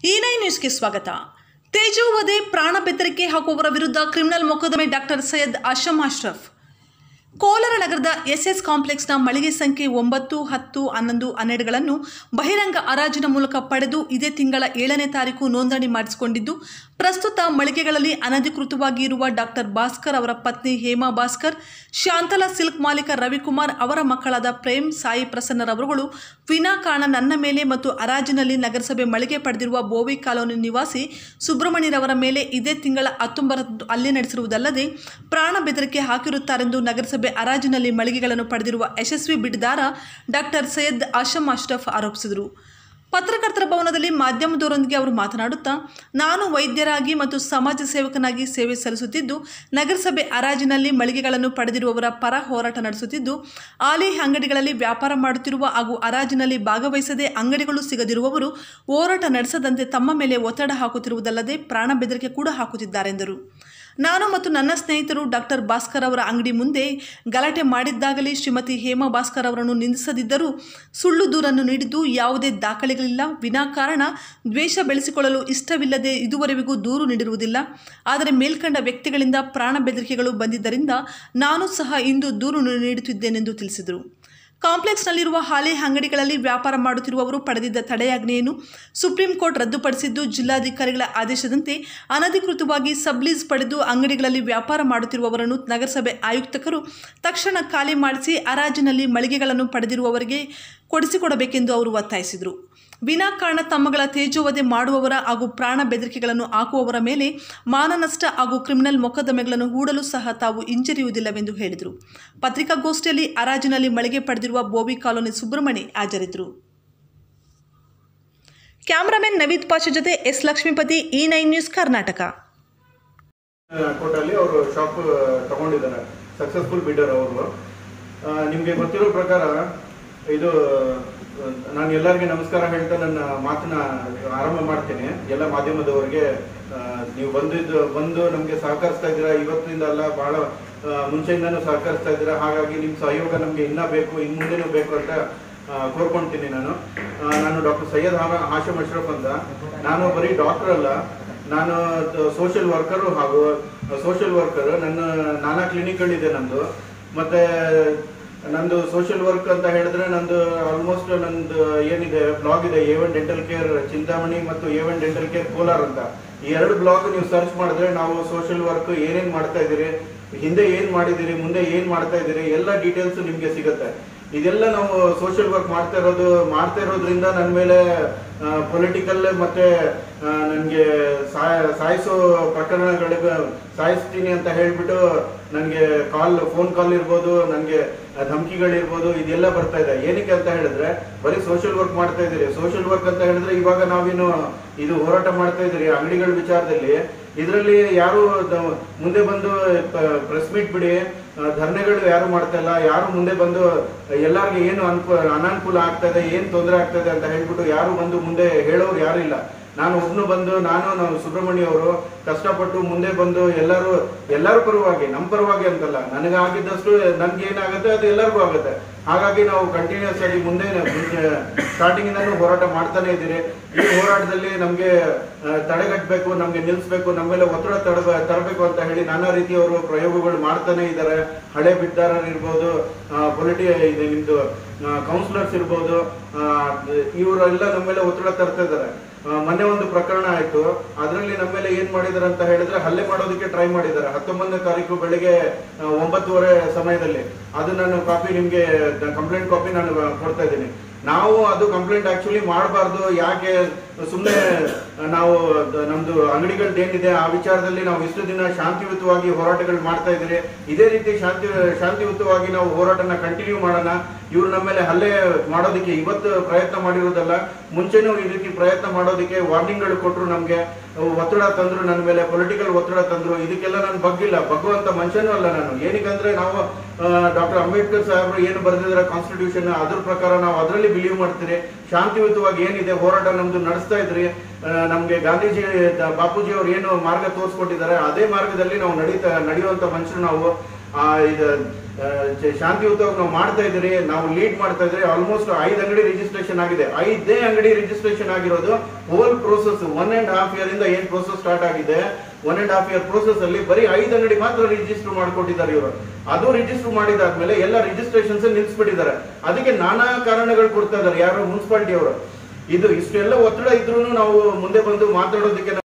ಈ ನೈನ್ ನ್ಯೂಸ್ಗೆ ಸ್ವಾಗತ ತೇಜು ವಧೆ ಪ್ರಾಣ ಬೆದರಿಕೆ ಹಾಕುವವರ ವಿರುದ್ಧ ಕ್ರಿಮಿನಲ್ ಮೊಕದ್ದಮೆ ಡಾಕ್ಟರ್ ಸೈಯದ್ ಅಶಮ್ ಅಶ್ರಫ್ ಕೋಲಾರ ನಗರದ ಎಸ್ಎಸ್ ಕಾಂಪ್ಲೆಕ್ಸ್ನ ಮಳಿಗೆ ಸಂಖ್ಯೆ ಒಂಬತ್ತು ಹತ್ತು ಹನ್ನೊಂದು ಹನ್ನೆರಡುಗಳನ್ನು ಬಹಿರಂಗ ಹರಾಜಿನ ಮೂಲಕ ಪಡೆದು ಇದೇ ತಿಂಗಳ ಏಳನೇ ತಾರೀಕು ನೋಂದಣಿ ಮಾಡಿಸಿಕೊಂಡಿದ್ದು ಪ್ರಸ್ತುತ ಮಳಿಗೆಗಳಲ್ಲಿ ಅನಧಿಕೃತವಾಗಿ ಇರುವ ಡಾಕ್ಟರ್ ಭಾಸ್ಕರ್ ಅವರ ಪತ್ನಿ ಹೇಮಾ ಭಾಸ್ಕರ್ ಶಾಂತಲಾ ಸಿಲ್ಕ್ ಮಾಲೀಕ ರವಿಕುಮಾರ್ ಅವರ ಮಕ್ಕಳಾದ ಪ್ರೇಮ್ ಸಾಯಿ ಪ್ರಸನ್ನರವರುಗಳು ವಿನಾಕಾರಣ ನನ್ನ ಮೇಲೆ ಮತ್ತು ಹರಾಜಿನಲ್ಲಿ ನಗರಸಭೆ ಮಳಿಗೆ ಪಡೆದಿರುವ ಬೋವಿ ಕಾಲೋನಿ ನಿವಾಸಿ ಸುಬ್ರಹ್ಮಣ್ಯರವರ ಮೇಲೆ ಇದೇ ತಿಂಗಳ ಹತ್ತೊಂಬತ್ತು ಹಲ್ಲೆ ನಡೆಸಿರುವುದಲ್ಲದೆ ಪ್ರಾಣ ಬೆದರಿಕೆ ಹಾಕಿರುತ್ತಾರೆಂದು ನಗರಸಭೆ ಹರಾಜಿನಲ್ಲಿ ಮಳಿಗೆಗಳನ್ನು ಪಡೆದಿರುವ ಯಶಸ್ವಿ ಬಿಡ್ದಾರ ಡಾಕ್ಟರ್ ಸೈಯದ್ ಆಶಮ್ ಅಶ್ರಫ್ ಆರೋಪಿಸಿದರು ಪತ್ರಕರ್ತರ ಭವನದಲ್ಲಿ ಮಾಧ್ಯಮದವರೊಂದಿಗೆ ಅವರು ಮಾತನಾಡುತ್ತಾ ನಾನು ವೈದ್ಯರಾಗಿ ಮತ್ತು ಸಮಾಜ ಸೇವಕನಾಗಿ ಸೇವೆ ಸಲ್ಲಿಸುತ್ತಿದ್ದು ನಗರಸಭೆ ಹರಾಜಿನಲ್ಲಿ ಮಳಿಗೆಗಳನ್ನು ಪಡೆದಿರುವವರ ಪರ ಹೋರಾಟ ನಡೆಸುತ್ತಿದ್ದು ಆಲಿ ಅಂಗಡಿಗಳಲ್ಲಿ ವ್ಯಾಪಾರ ಮಾಡುತ್ತಿರುವ ಹಾಗೂ ಹರಾಜಿನಲ್ಲಿ ಭಾಗವಹಿಸದೆ ಅಂಗಡಿಗಳು ಸಿಗದಿರುವವರು ಹೋರಾಟ ನಡೆಸದಂತೆ ತಮ್ಮ ಮೇಲೆ ಒತ್ತಡ ಹಾಕುತ್ತಿರುವುದಲ್ಲದೆ ಪ್ರಾಣ ಬೆದರಿಕೆ ಕೂಡ ಹಾಕುತ್ತಿದ್ದಾರೆಂದರು ನಾನು ಮತ್ತು ನನ್ನ ಸ್ನೇಹಿತರು ಡಾಕ್ಟರ್ ಭಾಸ್ಕರ್ ಅವರ ಅಂಗಡಿ ಮುಂದೆ ಗಲಾಟೆ ಮಾಡಿದ್ದಾಗಲೇ ಶ್ರೀಮತಿ ಹೇಮಾ ಭಾಸ್ಕರ್ ಅವರನ್ನು ನಿಂದಿಸದಿದ್ದರೂ ಸುಳ್ಳು ದೂರನ್ನು ನೀಡಿದ್ದು ಯಾವುದೇ ದಾಖಲೆಗಳಿಲ್ಲ ವಿನಾಕಾರಣ ದ್ವೇಷ ಬೆಳೆಸಿಕೊಳ್ಳಲು ಇಷ್ಟವಿಲ್ಲದೆ ಇದುವರೆಗೂ ದೂರು ನೀಡಿರುವುದಿಲ್ಲ ಆದರೆ ಮೇಲ್ಕಂಡ ವ್ಯಕ್ತಿಗಳಿಂದ ಪ್ರಾಣ ಬೆದರಿಕೆಗಳು ಬಂದಿದ್ದರಿಂದ ನಾನು ಸಹ ಇಂದು ದೂರು ನೀಡುತ್ತಿದ್ದೇನೆಂದು ತಿಳಿಸಿದರು ಕಾಂಪ್ಲೆಕ್ಸ್ನಲ್ಲಿರುವ ಹಾಲಿ ಅಂಗಡಿಗಳಲ್ಲಿ ವ್ಯಾಪಾರ ಮಾಡುತ್ತಿರುವವರು ಪಡೆದಿದ್ದ ತಡೆಯಾಜ್ಞೆಯನ್ನು ಸುಪ್ರೀಂ ಕೋರ್ಟ್ ರದ್ದುಪಡಿಸಿದ್ದು ಜಿಲ್ಲಾಧಿಕಾರಿಗಳ ಆದೇಶದಂತೆ ಅನಧಿಕೃತವಾಗಿ ಸಬ್ಲೀಸ್ ಪಡೆದು ಅಂಗಡಿಗಳಲ್ಲಿ ವ್ಯಾಪಾರ ಮಾಡುತ್ತಿರುವವರನ್ನು ನಗರಸಭೆ ಆಯುಕ್ತಕರು ತಕ್ಷಣ ಖಾಲಿ ಮಾಡಿಸಿ ಹರಾಜಿನಲ್ಲಿ ಮಳಿಗೆಗಳನ್ನು ಪಡೆದಿರುವವರಿಗೆ ಕೊಡಿಸಿಕೊಡಬೇಕೆಂದು ಅವರು ಒತ್ತಾಯಿಸಿದರು ವಿನಾಕಾರಣ ತಮ್ಮಗಳ ತೇಜೋವಧೆ ಮಾಡುವವರ ಹಾಗೂ ಪ್ರಾಣ ಬೆದರಿಕೆಗಳನ್ನು ಹಾಕುವವರ ಮೇಲೆ ಮಾನನಷ್ಟ ಹಾಗೂ ಕ್ರಿಮಿನಲ್ ಮೊಕದ್ದಮೆಗಳನ್ನು ಹೂಡಲು ಸಹ ತಾವು ಹಿಂಜರಿಯುವುದಿಲ್ಲವೆಂದು ಹೇಳಿದರು ಪತ್ರಿಕಾಗೋಷ್ಠಿಯಲ್ಲಿ ಹರಾಜಿನಲ್ಲಿ ಮಳಿಗೆ ಪಡೆದಿರುವ ಬೋವಿ ಕಾಲೋನಿ ಸುಬ್ರಹ್ಮಣಿ ಹಾಜರಿದ್ದರು ಕ್ಯಾಮರಾಮನ್ ನವೀದ್ ಪಾಷ ಜೊತೆ ಎಸ್ ಲಕ್ಷ್ಮೀಪತಿ ಇ ನೈನ್ ನ್ಯೂಸ್ ಕರ್ನಾಟಕ ಕೋರ್ಟಲ್ಲಿ ಅವರು ಶಾಪ್ ತಗೊಂಡಿದ್ದಾರೆ ಸಕ್ಸಸ್ಫುಲ್ ಬಿಡರ್ ಅವರು ನಿಮಗೆ ಗೊತ್ತಿರೋ ಪ್ರಕಾರ ಇದು ಆ, ನಾನು ಎಲ್ಲರಿಗೆ ನಮಸ್ಕಾರ ಹೇಳ್ತಾ ನನ್ನ ಮಾತನ್ನ ಆರಂಭ ಮಾಡ್ತೇನೆ ಎಲ್ಲ ಮಾಧ್ಯಮದವರಿಗೆ ಆ, ನೀವು ಬಂದಿದ್ದು ಬಂದು ನಮಗೆ ಸಹಕರಿಸ್ತಾ ಇದ್ದೀರಾ ಇವತ್ತಿಂದ ಅಲ್ಲ ಬಹಳ ಆ, ಮುಂಚೆಯಿಂದನೂ ಸಹಕರಿಸ್ತಾ ಇದ್ದೀರಾ ಹಾಗಾಗಿ ನಿಮ್ಮ ಸಹಯೋಗ ನಮಗೆ ಇನ್ನೂ ಬೇಕು ಇನ್ನು ಮುಂದೆನೂ ಬೇಕು ಅಂತ ಆ, ಕೋರ್ಕೊಂತೀನಿ ನಾನು ಆ, ನಾನು ಡಾಕ್ಟರ್ ಸೈಯದ್ ಹಾ- ಹಾಶಮ್ ಅಶ್ರಫ್ ಅಂತ ನಾನು ಬರೀ ಡಾಕ್ಟರ್ ಅಲ್ಲ ನಾನು ಸೋಷಿಯಲ್ ವರ್ಕರು ಹಾಗೂ ಸೋಷಿಯಲ್ ವರ್ಕರ್ ನನ್ನ ನಾನಾ ಕ್ಲಿನಿಕ್ಗಳಿದೆ ನಂದು ಮತ್ತೆ ನಂದು ಸೋಷಿಯಲ್ ವರ್ಕ್ ಅಂತ ಹೇಳಿದ್ರೆ ನಂದು ಆಲ್ಮೋಸ್ಟ್ ನಂದು ಏನಿದೆ ಬ್ಲಾಗ್ ಇದೆ A one dental care Chintamani ಮತ್ತು A one dental care Kolar ಅಂತ ಈ ಎರಡು ಬ್ಲಾಗ್ ನೀವು ಸರ್ಚ್ ಮಾಡಿದ್ರೆ ನಾವು ಸೋಷಿಯಲ್ ವರ್ಕ್ ಏನೇನ್ ಮಾಡ್ತಾ ಇದ್ದೀರಿ ಹಿಂದೆ ಏನ್ ಮಾಡಿದಿರಿ ಮುಂದೆ ಏನ್ ಮಾಡ್ತಾ ಇದ್ದೀರಿ ಎಲ್ಲ ಡೀಟೇಲ್ಸ್ ನಿಮ್ಗೆ ಸಿಗುತ್ತೆ ಇದೆಲ್ಲ ನಾವು ಸೋಷಿಯಲ್ ವರ್ಕ್ ಮಾಡ್ತಾ ಇರೋದು ಮಾಡ್ತಾ ಇರೋದ್ರಿಂದ ನನ್ನ ಮೇಲೆ ಪೊಲಿಟಿಕಲ್ ಮತ್ತೆ ನನಗೆ ಸಾಯಿಸೋ ಪ್ರಕರಣಗಳಿಗೆ ಸಾಯಿಸ್ತೀನಿ ಅಂತ ಹೇಳ್ಬಿಟ್ಟು ನನಗೆ ಕಾಲ್ ಫೋನ್ ಕಾಲ್ ಇರ್ಬೋದು ನನಗೆ ಧಮಕಿಗಳಿರ್ಬೋದು ಇದೆಲ್ಲ ಬರ್ತಾ ಇದೆ ಏನಕ್ಕೆ ಅಂತ ಹೇಳಿದ್ರೆ ಬರೀ ಸೋಷಿಯಲ್ ವರ್ಕ್ ಮಾಡ್ತಾ ಇದ್ದೀರಿ ಸೋಷಿಯಲ್ ವರ್ಕ್ ಅಂತ ಹೇಳಿದ್ರೆ ಇವಾಗ ನಾವೇನು ಇದು ಹೋರಾಟ ಮಾಡ್ತಾ ಇದ್ದೀರಿ ಅಂಗಡಿಗಳ ವಿಚಾರದಲ್ಲಿ ಇದರಲ್ಲಿ ಯಾರು ದ- ಮುಂದೆ ಬಂದು ಪ್ರೆಸ್ ಮೀಟ್ ಬಿಡಿ ಆ, ಧರನೆಗಳು ಯಾರು ಮಾಡ್ತಾ ಇಲ್ಲ ಯಾರು ಮುಂದೆ ಬಂದು ಎಲ್ಲಾರ್ಗೆ ಏನು ಅನುಕೂಲ ಅನಾನುಕೂಲ ಆಗ್ತಾ ಇದೆ ಏನ್ ತೊಂದರೆ ಆಗ್ತಾ ಇದೆ ಅಂತ ಹೇಳ್ಬಿಟ್ಟು ಯಾರು ಬಂದು ಮುಂದೆ ಹೇಳೋರು ಯಾರು ಇಲ್ಲ ನಾನು ಒಬ್ನು ಬಂದು ನಾನು ನಾವು ಸುಬ್ರಹ್ಮಣ್ಯ ಅವರು ಕಷ್ಟಪಟ್ಟು ಮುಂದೆ ಬಂದು ಎಲ್ಲರೂ ಎಲ್ಲರ ಪರವಾಗಿ ನಮ್ಮ ಪರವಾಗಿ ಅಂತಲ್ಲ ನನಗಾಗಿದ್ದಷ್ಟು ನನ್ಗೆ ಏನಾಗುತ್ತೆ ಅದು ಎಲ್ಲರಿಗೂ ಆಗುತ್ತೆ ಹಾಗಾಗಿ ನಾವು ಕಂಟಿನ್ಯೂಸ್ ಆಗಿ ಮುಂದೆ ಸ್ಟಾರ್ಟಿಂಗ್ ಇಂದಾನು ಹೋರಾಟ ಮಾಡ್ತಾನೆ ಇದ್ದೀರಿ ಈ ಹೋರಾಟದಲ್ಲಿ ನಮ್ಗೆ ಆ, ತಡೆಗಟ್ಟಬೇಕು ನಮ್ಗೆ ನಿಲ್ಲಿಸ್ಬೇಕು ನಮ್ಮ ಮೇಲೆ ಒತ್ತಡ ತಡ ತರಬೇಕು ಅಂತ ಹೇಳಿ ನಾನಾ ರೀತಿಯವರು ಪ್ರಯೋಗಗಳು ಮಾಡ್ತಾನೆ ಇದ್ದಾರೆ ಹಳೆ ಬಿಡ್ದಾರರು ಇರ್ಬೋದು ಪೊಲಿಟಿ ಇದೆ ನಿಮ್ದು ಕೌನ್ಸಿಲರ್ಸ್ ಇರ್ಬೋದು ಇವರೆಲ್ಲ ನಮ್ಮ ಮೇಲೆ ಒತ್ತಡ ತರ್ತಾ ಇದ್ದಾರೆ ಆ, ಮೊನ್ನೆ ಒಂದು ಪ್ರಕರಣ ಆಯ್ತು ಅದರಲ್ಲಿ ನಮ್ಮ ಮೇಲೆ ಏನ್ ಮಾಡಿದಾರೆ ಅಂತ ಹೇಳಿದ್ರೆ ಹಲ್ಲೆ ಮಾಡೋದಕ್ಕೆ ಟ್ರೈ ಮಾಡಿದ್ದಾರೆ ಹತ್ತೊಂಬತ್ತನೇ ತಾರೀಕು ಬೆಳಿಗ್ಗೆ ಆ, ಒಂಬತ್ತುವರೆ ಸಮಯದಲ್ಲಿ ಅದು ನಾನು ಕಾಪಿ ನಿಮ್ಗೆ ಕಂಪ್ಲೇಂಟ್ ಕಾಪಿ ನಾನು ಕೊಡ್ತಾ ಇದ್ದೀನಿ ನಾವು ಅದು ಕಂಪ್ಲೇಂಟ್ ಆಕ್ಚುಲಿ ಮಾಡಬಾರ್ದು ಯಾಕೆ ಸುಮ್ಮನೆ ನಾವು ದ- ನಮ್ದು ಅಂಗಡಿಗಳ್ದು ಏನಿದೆ ಆ ವಿಚಾರದಲ್ಲಿ ನಾವು ಇಷ್ಟು ದಿನ ಶಾಂತಿಯುತವಾಗಿ ಹೋರಾಟಗಳು ಮಾಡ್ತಾ ಇದ್ದೀರಿ ಇದೇ ರೀತಿ ಶಾಂತಿ ಶಾಂತಿಯುತವಾಗಿ ನಾವು ಹೋರಾಟನ ಕಂಟಿನ್ಯೂ ಮಾಡೋಣ ಇವ್ರು ನಮ್ಮ ಮೇಲೆ ಹಲ್ಲೆ ಮಾಡೋದಕ್ಕೆ ಇವತ್ತು ಪ್ರಯತ್ನ ಮಾಡಿರೋದಲ್ಲ ಮುಂಚೆನೂ ಈ ರೀತಿ ಪ್ರಯತ್ನ ಮಾಡೋದಕ್ಕೆ ವಾರ್ನಿಂಗ್ಗಳು ಕೊಟ್ಟರು ನಮ್ಗೆ ಒತ್ತಡ ತಂದ್ರು ನನ್ನ ಮೇಲೆ ಪೊಲಿಟಿಕಲ್ ಒತ್ತಡ ತಂದ್ರು ಇದಕ್ಕೆಲ್ಲ ನಾನು ಬಗ್ಗಿಲ್ಲ ಬಗ್ಗುವಂತ ಮನುಷ್ಯನೂ ಅಲ್ಲ ನಾನು ಏನಕ್ಕಂದ್ರೆ ನಾವು ಡಾಕ್ಟರ್ ಅಂಬೇಡ್ಕರ್ ಸಾಹೇಬರು ಏನು ಬರೆದಿದ್ದಾರೆ ಕಾನ್ಸ್ಟಿಟ್ಯೂಷನ್ ಅದ್ರ ಪ್ರಕಾರ ನಾವು ಅದರಲ್ಲಿ ಬಿಲೀವ್ ಮಾಡ್ತೀರಿ ಶಾಂತಿಯುತವಾಗಿ ಏನಿದೆ ಹೋರಾಟ ನಮ್ದು ನಡೆಸ್ತಾ ಇದ್ರಿ ಆ, ನಮ್ಗೆ ಗಾಂಧೀಜಿ ದ- ಬಾಪೂಜಿ ಅವ್ರು ಏನು ಮಾರ್ಗ ತೋರಿಸ್ಕೊಟ್ಟಿದ್ದಾರೆ ಅದೇ ಮಾರ್ಗದಲ್ಲಿ ನಾವು ನಡೀತಾ ನಡೆಯುವಂತ ಮನುಷ್ಯರು ನಾವು ಆ ಇದು ಆ, ಚ- ಶಾಂತಿಯುತವಾಗಿ ನಾವು ಮಾಡ್ತಾ ಇದ್ರಿ ನಾವು ಲೀಡ್ ಮಾಡ್ತಾ ಇದ್ರಿ ಆಲ್ಮೋಸ್ಟ್ ಐದು ಅಂಗಡಿ ರಿಜಿಸ್ಟ್ರೇಷನ್ ಆಗಿದೆ ಐದೇ ಅಂಗಡಿ ರಿಜಿಸ್ಟ್ರೇಷನ್ ಆಗಿರೋದು whole process one and half year ಇಂದ ಏನ್ ಪ್ರೋಸೆಸ್ ಸ್ಟಾರ್ಟ್ ಆಗಿದೆ one and half year process ಅಲ್ಲಿ ಬರೀ ಐದು ಅಂಗಡಿ ಮಾತ್ರ ರಿಜಿಸ್ಟರ್ ಮಾಡ್ಕೊಟ್ಟಿದ್ದಾರೆ ಇವರು ಅದು ರಿಜಿಸ್ಟರ್ ಮಾಡಿದಾದ್ಮೇಲೆ ಎಲ್ಲ ರಿಜಿಸ್ಟ್ರೇಷನ್ಸ್ ನಿಲ್ಸ್ಬಿಟ್ಟಿದ್ದಾರೆ ಅದಕ್ಕೆ ನಾನಾ ಕಾರಣಗಳು ಕೊಡ್ತಾ ಇದ್ದಾರೆ ಯಾರು ಮುನ್ಸಿಪಾಲಿಟಿ ಅವರು ಇದು ಇಷ್ಟೆಲ್ಲ ಒತ್ತಡ ಇದ್ರೂ ನಾವು ಮುಂದೆ ಬಂದು ಮಾತಾಡೋದಕ್ಕೆ